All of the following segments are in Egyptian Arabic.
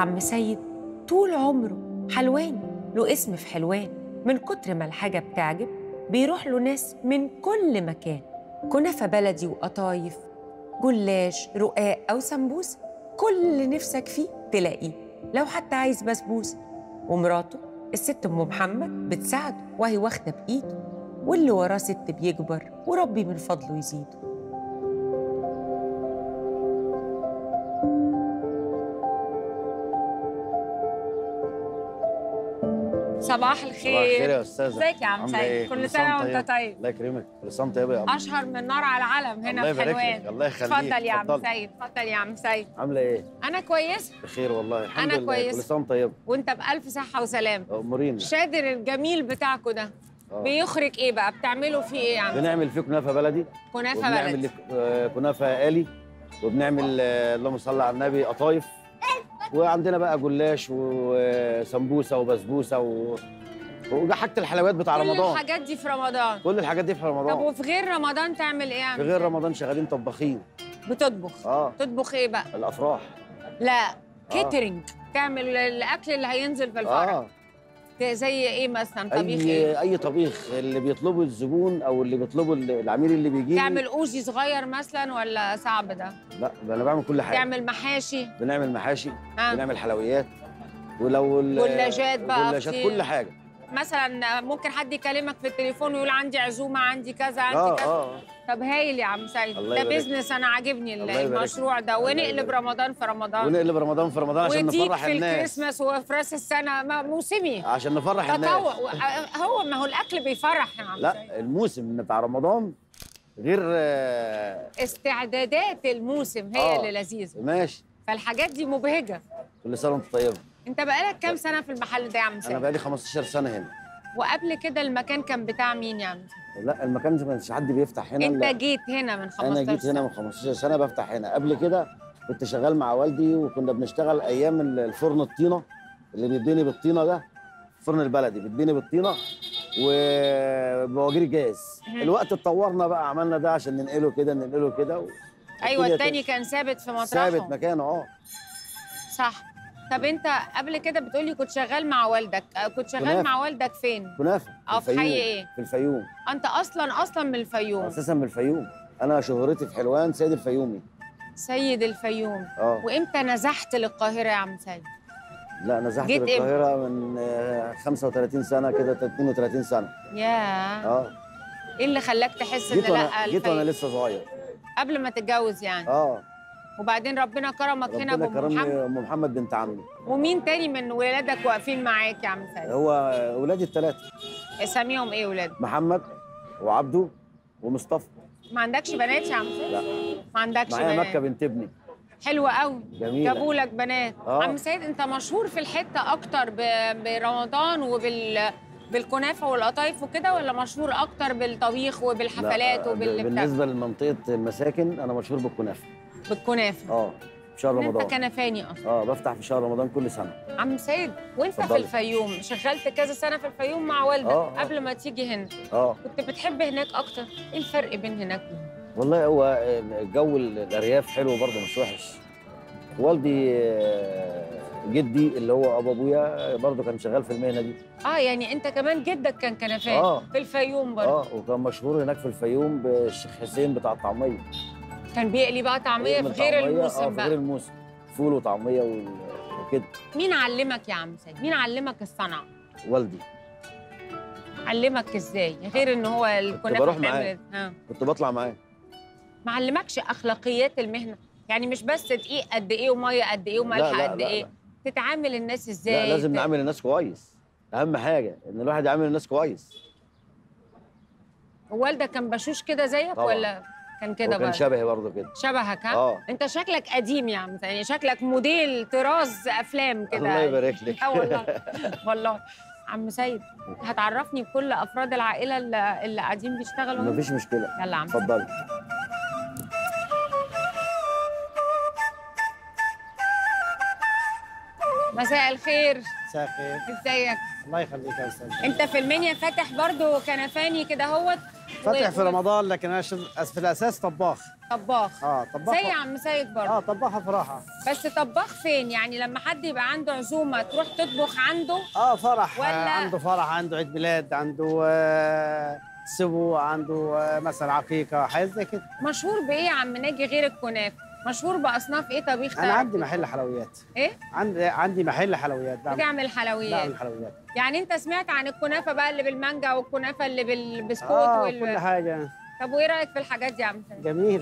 عم سيد طول عمره حلواني له اسم في حلوان من كتر ما الحاجة بتعجب بيروح له ناس من كل مكان كنافة بلدي وقطايف جلاش رقاق أو سمبوس كل اللي نفسك فيه تلاقيه لو حتى عايز بسبوسة ومراته الست أم محمد بتساعده وهي واخدة بإيده واللي وراه ست بيكبر وربي من فضله يزيده صباح صباح الخير الخير يا استاذه ازيك يا عم عاملة سيد إيه؟ كل سنه طيب. وانت طيب الله يكرمك كل سنه وانت طيبه يا عم اشهر من نار على العلم هنا الله في يبارك حلوان لك الله يخليك اتفضل يا عم اتفضلي. سيد اتفضل يا عم سيد عامله ايه انا كويسه بخير والله الحمد أنا لله كويسة. كل سنه وانت طيبه وانت بالف صحه وسلامه امورينا الشادر الجميل بتاعكوا ده آه. بيخرج ايه بقى بتعملوا فيه ايه يا عم بنعمل فيه كنافه بلدي كنافه وبنعمل بلدي لك- آه، كنافه آلي وبنعمل آه، اللهم صل على النبي قطايف وعندنا بقى جلاش وسمبوسه وبسبوسه و... وحاجه الحلويات بتاع كل رمضان الحاجات دي في رمضان كل الحاجات دي في طب رمضان وفي غير رمضان تعمل ايه يا عم في غير سيد؟ رمضان شغالين طباخين بتطبخ اه تطبخ ايه بقى الافراح لا كيترينج تعمل الاكل اللي هينزل في الفرح اه زي ايه مثلا طبيخ ايه اي اي طبيخ اللي بيطلبه الزبون او اللي بيطلبه العميل اللي بيجي تعمل اوجي صغير مثلا ولا صعب ده لا ده انا بعمل كل حاجه تعمل محاشي بنعمل محاشي آه. بنعمل حلويات ولو ال- جلاجات بقى جلاجات في- كل حاجه مثلا ممكن حد يكلمك في التليفون ويقول عندي عزومه عندي كذا عندي اه كذا اه طب هايل يا عم سيد الله ده يبارك بيزنس انا عاجبني ال- الله يبارك المشروع ده الله ونقلب يبارك. رمضان في رمضان ونقلب رمضان في رمضان عشان وديك نفرح في الناس الكريسماس وفي راس السنه ما- موسمي عشان نفرح الناس تطوع هو ما هو الاكل بيفرح يا عم سيد. لا الموسم بتاع رمضان غير آه، استعدادات الموسم هي آه. اللي لذيذه ماشي فالحاجات دي مبهجه كل سنه وانت طيبه انت بقالك كام سنه في المحل ده يا عم انا سيد بقالي 15 سنه هنا وقبل كده المكان كان بتاع مين يا عم سيد؟ لا المكان ما كانش حد بيفتح هنا انت لا. جيت هنا من 15 انا جيت هنا سنة. من 15 سنه بفتح هنا قبل كده كنت شغال مع والدي وكنا بنشتغل ايام ال- الفرن الطينه اللي بيديني بالطينه ده الفرن البلدي بيديني بالطينه وبواجير جاز مهم. الوقت اتطورنا بقى عملنا ده عشان ننقله كده ننقله كده و... ايوه الدنيا التاني كده. كان ثابت في مطرحه ثابت مكانه اه صح طب انت قبل كده بتقولي كنت شغال مع والدك آه، كنت شغال كنافة. مع والدك فين كنافه اه في الفيوم. حي ايه في الفيوم انت اصلا اصلا من الفيوم اساسا من الفيوم انا شهرتي في حلوان سيد الفيومي سيد الفيوم اه وامتى نزحت للقاهره يا عم سيد لا نزحت جيت امتى؟ القاهره من آه، 35 سنه كده 32 سنه يا اه ايه اللي خلاك تحس ان جيت لا وانا جيت وانا الفيوم لسه صغير قبل ما تتجوز يعني اه وبعدين ربنا كرمك هنا ربنا بأم كرمني محمد ام محمد بنت عمي ومين تاني من ولادك واقفين معاك يا عم سيد هو ولادي الثلاثه اساميهم ايه ولاد محمد وعبده ومصطفى ما عندكش بنات يا عم سيد لا ما عندكش معايا بنات مكه بنت ابني حلوة قوي جميلة. جابوا لك بنات آه. عم سيد انت مشهور في الحته اكتر ب- برمضان وبال بالكنافه والقطايف وكده ولا مشهور اكتر بالطبيخ وبالحفلات لا، وبال بالنسبه لمنطقه المساكن انا مشهور بالكنافه بالكنافه اه في شهر انت رمضان كنفاني اصلا اه بفتح في شهر رمضان كل سنه عم سيد وانت في اتفضلي. الفيوم شغلت كذا سنه في الفيوم مع والدك آه، آه. قبل ما تيجي هنا اه كنت بتحب هناك اكتر ايه الفرق بين هناك وهنا والله هو جو الارياف حلو برضه مش وحش والدي آه، جدي اللي هو ابو ابويا برضه كان شغال في المهنه دي اه يعني انت كمان جدك كان كنفاني آه. في الفيوم برضه اه وكان مشهور هناك في الفيوم بالشيخ حسين بتاع الطعميه كان بيقلي بقى طعميه في يعمل غير طعمية، الموسم اه في بقى غير الموسم فول وطعميه وال- وكده مين علمك يا عم سيد؟ مين علمك الصنعة؟ والدي علمك ازاي؟ غير ان هو الكنافه بروح بتعمل- معاه. ها كنت بطلع معاه ما علمكش اخلاقيات المهنه؟ يعني مش بس دقيق قد ايه وميه قد ايه لا، وملح لا، قد لا، ايه؟ لا. تتعامل الناس ازاي؟ لا لازم ت- نعامل الناس كويس اهم حاجه ان الواحد يعامل الناس كويس والدك كان بشوش كده زيك طبعاً. ولا كان كده وكان برضه؟ شبهي برضه كده شبهك ها؟ اه انت شكلك قديم يا عم يعني شكلك موديل طراز افلام كده الله يبارك لك اه والله والله عم سيد هتعرفني بكل افراد العائله اللي, اللي قاعدين بيشتغلوا هنا؟ مفيش مشكله يلا يا عم سيد. اتفضلي مساء الخير مساء الخير ازيك الله يخليك يا استاذ انت في المنيا فاتح برضو كنفاني كده هوت فاتح في و- رمضان لكن انا شغ- في الاساس طباخ طباخ اه طباخ زي عم سيد برضه اه طباخه فراحه بس طباخ فين يعني لما حد يبقى عنده عزومه تروح تطبخ عنده اه فرح ولا- آه عنده فرح عنده عيد ميلاد عنده آه سبو عنده آه مثلا عقيقه حاجات زي كده مشهور بايه يا عم ناجي غير الكنافه مشهور باصناف ايه طبيخ انا تعرف عندي محل حلويات ايه عندي عندي محل حلويات بعمل بتعمل حلويات بعمل حلويات يعني انت سمعت عن الكنافه بقى اللي بالمانجا والكنافه اللي بالبسكوت اه وال... كل حاجه طب وايه رايك في الحاجات دي يا عم سيد جميل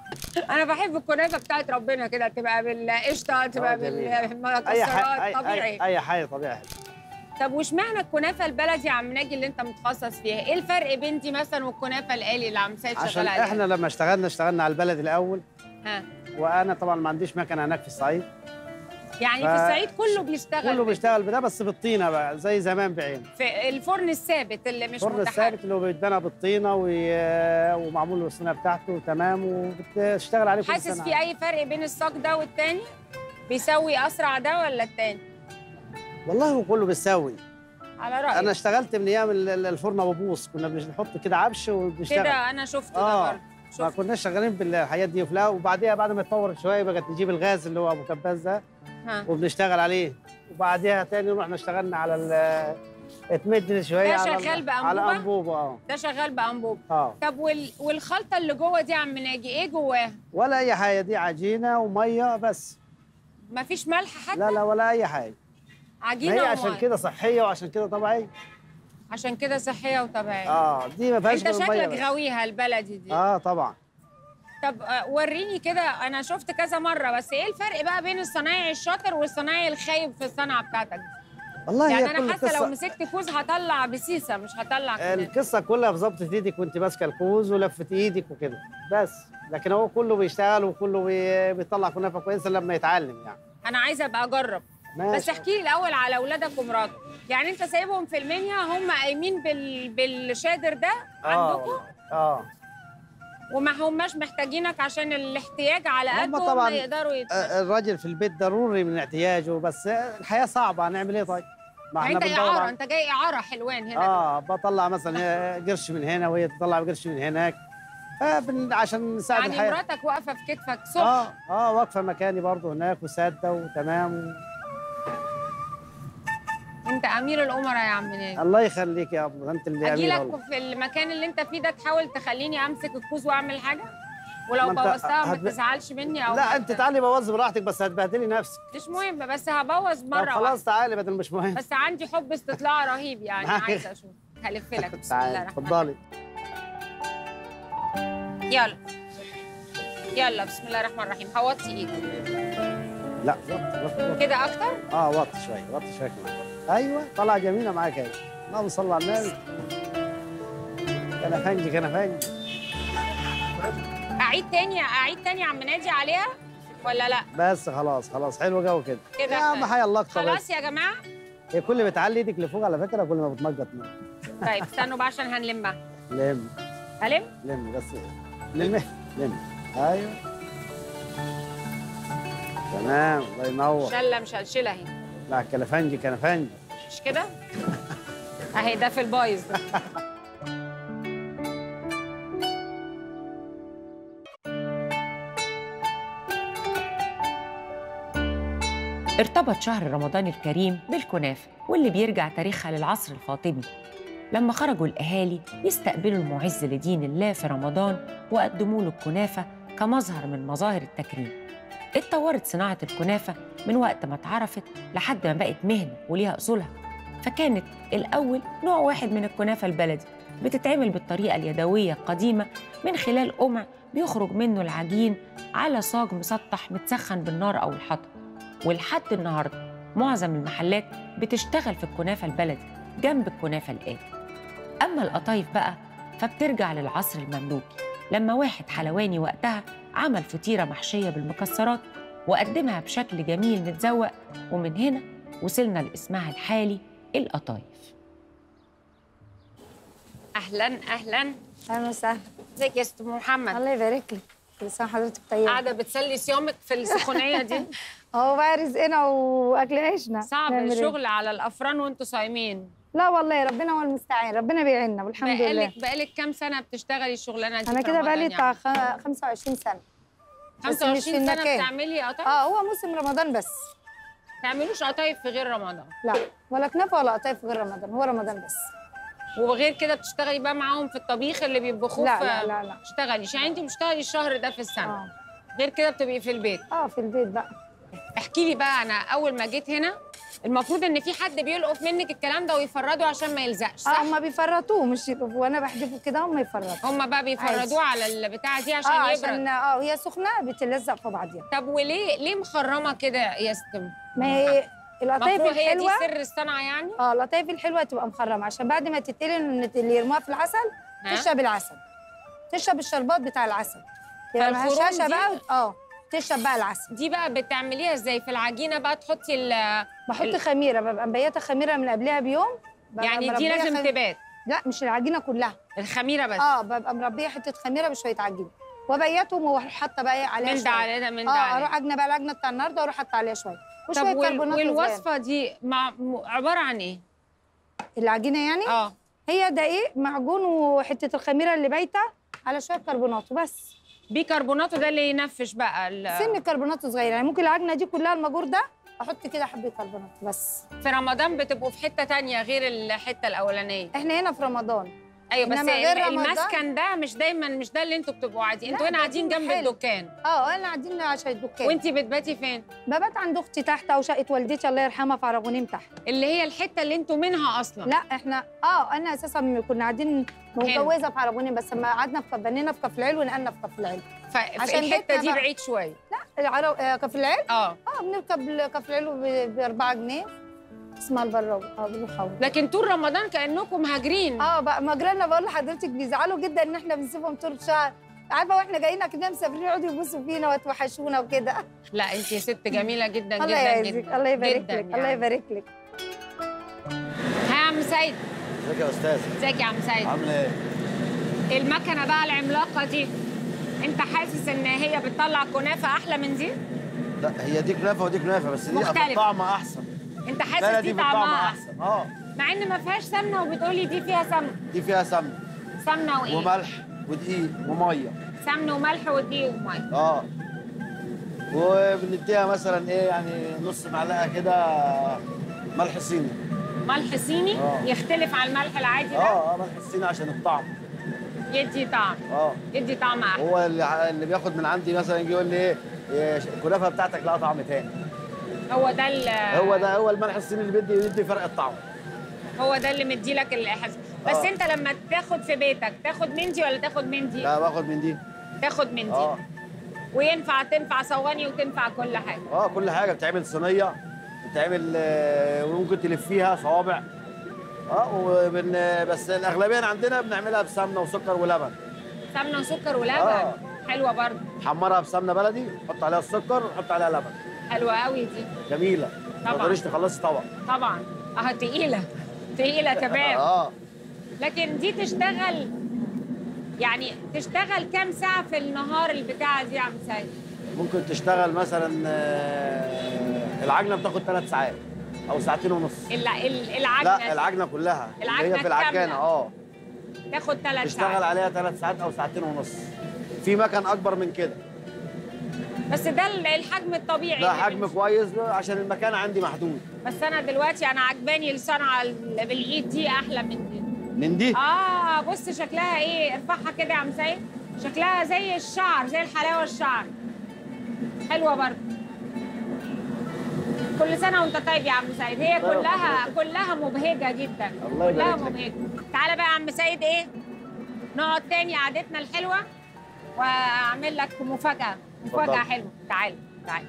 انا بحب الكنافه بتاعت ربنا كده تبقى بالقشطه تبقى آه، جميل. اي بالمكسرات حاجه طبيعي اي, أي حاجه طبيعي طب واشمعنى الكنافه البلدي يا عم ناجي اللي انت متخصص فيها ايه الفرق بين دي مثلا والكنافه الآلي اللي عم سيد عشان شغال عليها احنا لما اشتغلنا اشتغلنا على البلد الاول ها وانا طبعا ما عنديش مكنه هناك في الصعيد يعني ف- في الصعيد كله بيشتغل كله بال- بيشتغل بده بس بالطينه بقى زي زمان بعين في الفرن الثابت اللي مش الفرن متحرك الثابت اللي هو بيتبنى بالطينه وي- ومعمول له الصينيه بتاعته تمام وبتشتغل عليه كل حاسس سنة. في اي فرق بين الصاج ده والتاني بيسوي اسرع ده ولا التاني والله هو كله بيساوي على رايك انا اشتغلت من ايام ال- ال- الفرن ابو بوص كنا بنحط كده عبش وبنشتغل كده انا شفت ده آه. برضه ما شفت كناش شغالين بالحاجات دي وفلا وبعديها بعد ما اتطورت شويه بقت نجيب الغاز اللي هو ابو كباس ده ها وبنشتغل عليه وبعديها تاني رحنا اشتغلنا على ال اتمدنا شويه ده على ال- شغال بأنبوبة؟ على انبوبه اه ده شغال بانبوب اه طب وال... والخلطه اللي جوه دي يا عم ناجي ايه جواها ولا اي حاجه دي عجينه وميه بس مفيش ملح حتى لا لا ولا اي حاجه ما عجينه هي عشان ومية. كده صحيه وعشان كده طبيعيه عشان كده صحيه وطبيعيه اه دي ما فيهاش انت غير المية شكلك بس. غاويها البلدي دي اه طبعا طب آه، وريني كده انا شفت كذا مره بس ايه الفرق بقى بين الصنايعي الشاطر والصنايعي الخايب في الصنعه بتاعتك دي؟ والله يعني هي انا كل حاسه لو القصه مسكت كوز هطلع بسيسه مش هطلع كنافه القصه كلها في ظبطه ايدك وانت ماسكه الكوز ولفه ايدك وكده بس لكن هو كله بيشتغل وكله بي- بيطلع كنافه كويسه لما يتعلم يعني انا عايزه ابقى اجرب ماشي بس احكي لي الاول على اولادك ومراتك يعني انت سايبهم في المنيا هم قايمين بال... بالشادر ده عندكم اه وما هماش محتاجينك عشان الاحتياج على هم قدهم طبعاً، ما يقدروا يت... آه، الراجل في البيت ضروري من احتياجه بس الحياه صعبه هنعمل ايه طيب؟ ما يعني انت بندور اعاره على- انت جاي اعاره حلوان هنا اه بطلع مثلا قرش من هنا وهي تطلع قرش من هناك فبن عشان نساعد يعني الحياه مراتك واقفه في كتفك صبح اه اه واقفه مكاني برضه هناك وساده وتمام و... انت امير الامراء يا عم ناجي الله يخليك يا ابو انت اللي اجي امين لك والله. في المكان اللي انت فيه ده تحاول تخليني امسك الكوز واعمل حاجه ولو ما انت بوظتها ما هتب- تزعلش مني او لا ما انت ت- تعالي بوظ براحتك بس هتبهدلي نفسك مش مهم بس هبوظ طب مره واحده خلاص تعالي بدل مش مهم بس عندي حب استطلاع رهيب يعني معاك. عايزه اشوف هلف لك بسم الله تعالي الرحمن اتفضلي الرحيم يلا يلا بسم الله الرحمن الرحيم هوطي ايدي لا وطي وطي وطي كده اكتر اه وطي شويه وطي شويه كمان ايوه طلع جميله معاك اهي اللهم صل على النبي كنفنجي كنفنجي اعيد تاني اعيد تاني يا عم نادي عليها ولا لا بس خلاص خلاص حلو جو كده كده يا عم حي الله اكتر بس خلاص يا جماعه هي كل ما بتعلي ايدك لفوق على فكره كل ما بتمجط منك طيب استنوا بقى عشان هنلمها لم هلم لم بس لم لم ايوه تمام الله ينور شله مشلشله اهي لا كنفنجي كنفنجي مش كده اهي ده في البايظ ده ارتبط شهر رمضان الكريم بالكنافة واللي بيرجع تاريخها للعصر الفاطمي لما خرجوا الأهالي يستقبلوا المعز لدين الله في رمضان وقدموا له الكنافة كمظهر من مظاهر التكريم اتطورت صناعة الكنافة من وقت ما اتعرفت لحد ما بقت مهنة وليها أصولها فكانت الأول نوع واحد من الكنافة البلدي بتتعمل بالطريقة اليدوية القديمة من خلال قمع بيخرج منه العجين على صاج مسطح متسخن بالنار أو الحطب ولحد النهارده معظم المحلات بتشتغل في الكنافه البلدي جنب الكنافه الآلي. اما القطايف بقى فبترجع للعصر المملوكي لما واحد حلواني وقتها عمل فطيره محشيه بالمكسرات وقدمها بشكل جميل متزوق ومن هنا وصلنا لاسمها الحالي القطايف. اهلا اهلا اهلا وسهلا ازيك يا ست أم محمد الله يبارك لك كل سنه وحضرتك طيبه قاعده بتسلي صيامك في السخونيه دي اهو بقى رزقنا واكل عيشنا صعب نعمل إيه؟ الشغل على الافران وانتوا صايمين لا والله ربنا هو المستعان ربنا بيعيننا والحمد لله بقالك بقالك كام سنه بتشتغلي الشغلانه دي انا في كده رمضان بقالي يعني؟ بتاع خ- 25 سنه بس مش 25 في سنه المكان. بتعملي قطايف اه هو موسم رمضان بس تعملوش قطايف في غير رمضان لا ولا كنافه ولا قطايف غير رمضان هو رمضان بس وغير كده بتشتغلي بقى معاهم في الطبيخ اللي بيطبخوه لا في- لا لا لا بتشتغلي يعني انت بتشتغلي الشهر ده في السنه اه غير كده بتبقي في البيت اه في البيت بقى احكي لي بقى انا اول ما جيت هنا المفروض ان في حد بيلقف منك الكلام ده ويفرده عشان ما يلزقش اه صح هم بيفرطوه مش يبقوا- وانا بحدفه كده هم يفرطوا هم بقى بيفردوه على البتاعه دي عشان اه يبرد عشان اه وهي سخنه بتلزق في بعضيها طب وليه ليه مخرمه كده يا ستم ما هي القطايف المفروض هي دي الحلوه سر الصنعه يعني اه القطايف الحلوه تبقى مخرمه عشان بعد ما تتقلي إن اللي يرموها في العسل ها؟ تشرب العسل تشرب الشربات بتاع العسل يبقى فالخروم مهشاشه دي- بقى وت- اه تشرب بقى العسل دي بقى بتعمليها ازاي في العجينه بقى تحطي ال- بحط ال- خميره ببقى مبيته خميره من قبلها بيوم ببقى يعني دي مربية لازم خم- تبات لا مش العجينه كلها الخميره بس اه ببقى مربيه حته خميره بشويه عجينه وبيتهم واروح حاطه بقى ايه عليها من ده شويه على ده من ده اه على اروح اجنب بقى العجنه بتاع النهارده واروح حاطه عليها شويه طب وشويه وال... كربونات صغيرة. والوصفه دي مع... م- عباره عن ايه؟ العجينه يعني اه هي دقيق معجون وحته الخميره اللي بايته على شويه كربونات وبس بيكربونات وده اللي ينفش بقى ال... سن كربونات صغيره يعني ممكن العجنه دي كلها المجور ده احط كده حبه كربونات بس في رمضان بتبقوا في حته تانية غير الحته الاولانيه احنا هنا في رمضان ايوه بس إنما غير ال- رمضان- المسكن ده مش دايما مش ده اللي انتوا بتبقوا قاعدين لا، انتوا هنا ده قاعدين في جنب محل. الدكان اه انا قاعدين عشان الدكان وانتي بتباتي فين؟ ببات عند اختي تحت او شقه والدتي الله يرحمها في عرغونيم تحت اللي هي الحته اللي انتوا منها اصلا لا احنا اه انا اساسا كنا قاعدين متجوزه في عرغونيم بس لما قعدنا في بنينا في كفر العلو ونقلنا في كفر العلو عشان فالحته بيتنا دي بقى. بعيد شويه العرو... آه كفر العلو اه اه بنركب كفر العلو ب 4 جنيه اسمها البراوي اه بنروح لكن طول رمضان كانكم مهاجرين اه بقى مجرنا بقول لحضرتك بيزعلوا جدا ان احنا بنسيبهم طول الشهر عارفه واحنا جايين كده مسافرين يقعدوا يبوسوا فينا وتوحشونا وكده لا انت ست جميله جدا الله جدا يعزك جدا الله يبارك جدا لك الله يعني. يبارك لك ها يا عم سيد ازيك يا استاذ ازيك يا عم سيد عامله ايه المكنه بقى العملاقه دي انت حاسس ان هي بتطلع كنافه احلى من دي لا هي دي كنافه ودي كنافه بس دي مختلفة. طعم احسن انت لا حاسس لا دي دي بالطعم طعمها احسن احسن اه مع ان ما فيهاش سمنه وبتقولي دي فيها سمنه دي فيها سمنه سمنه وايه وملح ودقيق وميه سمنه وملح ودقيق وميه اه وبنديها مثلا ايه يعني نص معلقه كده ملح صيني ملح صيني آه. يختلف عن الملح العادي ده اه اه ملح الصيني عشان الطعم يدي طعم اه يدي طعم احلى هو اللي ع- اللي بياخد من عندي مثلا يجي يقول لي ايه إيه، الكنافه بتاعتك لها طعم تاني هو ده ال- هو ده هو الملح الصيني اللي بيدي بيدي فرق الطعم هو ده اللي مديلك الاحساس بس آه. انت لما تاخد في بيتك تاخد من دي ولا تاخد من دي لا باخد من دي تاخد من دي اه وينفع تنفع صواني وتنفع كل حاجه اه كل حاجه بتعمل صينيه بتعمل آه، وممكن تلفيها صوابع اه وبن بس الاغلبيه عندنا بنعملها بسمنه وسكر ولبن سمنه وسكر ولبن آه. حلوه برضه نحمرها بسمنه بلدي نحط عليها السكر ونحط عليها لبن حلوه قوي دي جميله ما طبعاً. تقدريش تخلصي طبق طبعا اه تقيله تقيله تمام اه لكن دي تشتغل يعني تشتغل كام ساعه في النهار البتاعه دي يا عم سيد ممكن تشتغل مثلا آه، العجنه بتاخد ثلاث ساعات او ساعتين ونص ال- ال- العجنه لا العجنه كلها اللي العجنة هي في العجانه الكاملة. اه تاخد ثلاث تشتغل ساعات عليها ثلاث ساعات او ساعتين ونص في مكان اكبر من كده بس ده ال- الحجم الطبيعي ده اللي حجم بنشوفه. كويس عشان المكان عندي محدود بس انا دلوقتي انا عجباني الصنعه ال- بالايد دي احلى من دي من دي اه بص شكلها ايه ارفعها كده يا عم سيد شكلها زي الشعر زي الحلاوه الشعر حلوه برضه كل سنه وانت طيب يا عم سيد هي طيب كلها حضرتك. كلها مبهجه جدا الله كلها يبارك لك. مبهجه تعالى بقى يا عم سيد ايه نقعد تاني قعدتنا الحلوه واعمل لك مفاجاه مفاجاه اتفضل. حلوه تعالى تعالى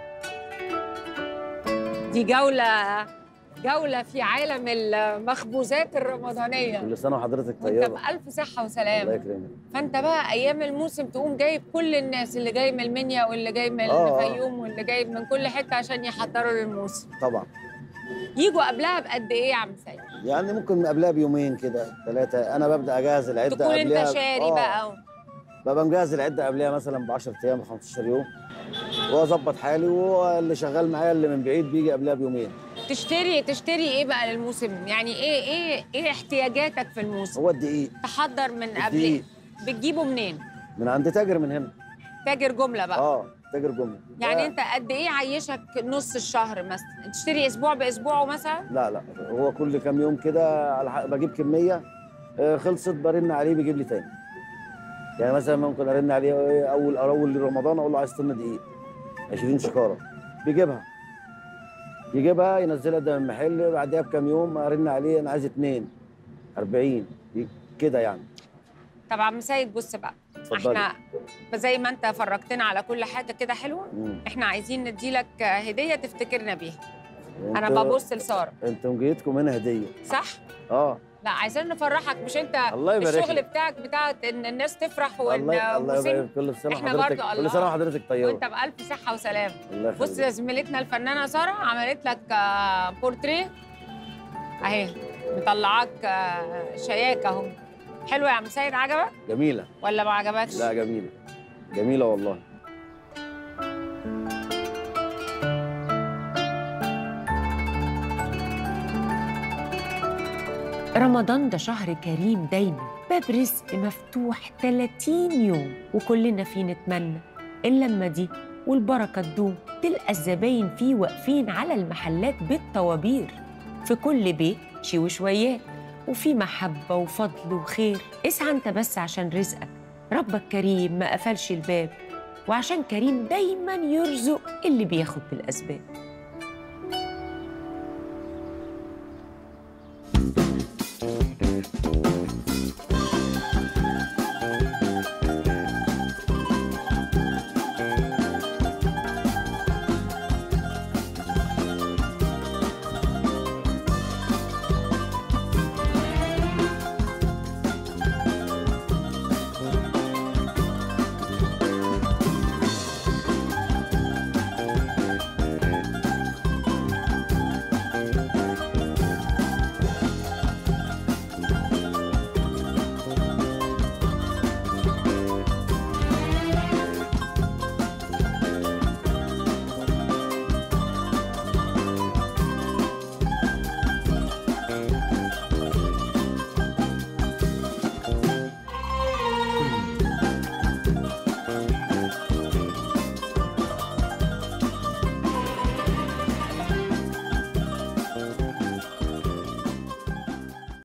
دي جوله جوله في عالم المخبوزات الرمضانيه كل سنه وحضرتك وانت طيبه بألف صحة الله وسلامة يكرمك فانت بقى ايام الموسم تقوم جايب كل الناس اللي جاي من المنيا واللي جاي من آه، آه. الفيوم واللي جاي من كل حتة عشان يحضروا للموسم طبعا يجوا قبلها بقد ايه يا عم سيد يعني ممكن قبلها بيومين كده ثلاثه انا ببدا اجهز العده تكون قبلها انت شاري آه، بقى ببقى مجهز العده قبلها مثلا ب 10 ايام ب 15 يوم واظبط حالي واللي شغال معايا اللي من بعيد بيجي قبلها بيومين تشتري تشتري ايه بقى للموسم يعني ايه ايه ايه احتياجاتك في الموسم هو الدقيق تحضر من قبل الدقيق بتجيبه منين من عند تاجر من هنا تاجر جمله بقى اه تاجر جمله يعني ده- انت قد ايه عيشك نص الشهر مثلا تشتري اسبوع باسبوعه مثلا لا لا هو كل كام يوم كده على حق- بجيب كميه آه، خلصت برن عليه بيجيب لي تاني يعني مثلا ممكن ارن عليه إيه، اول اول رمضان اقول له عايز طن دقيق 20 شكاره بيجيبها يجيبها ينزلها قدام المحل بعدها بكام يوم ارن عليه انا عايز اتنين 40 ي- كده يعني طب عم سيد بص بقى اتفضلي احنا زي ما انت فرجتنا على كل حاجه كده حلوه مم. احنا عايزين نديلك هديه تفتكرنا بيها انا انتوا- ببص لساره انتوا جيتكم هنا هديه صح اه لا عايزين نفرحك مش انت الله يبارك الشغل لك. بتاعك بتاعت ان الناس تفرح وان الله الله موسم يبارك كل سنه إحنا وحضرتك برضه الله. كل سنه وحضرتك طيبه وانت بالف صحه وسلام الله بص يخليك يا زميلتنا الفنانه ساره عملت لك آه، بورتريه اهي مطلعاك آه، شياكه اهو حلو يا عم سيد عجبك جميله ولا ما عجبكش؟ لا جميله جميله والله رمضان ده شهر كريم دايما باب رزق مفتوح 30 يوم وكلنا فيه نتمنى اللمة دي والبركة تدوم تلقى الزباين فيه واقفين على المحلات بالطوابير في كل بيت شي وشويات وفي محبة وفضل وخير اسعى انت بس عشان رزقك ربك كريم ما قفلش الباب وعشان كريم دايما يرزق اللي بياخد بالأسباب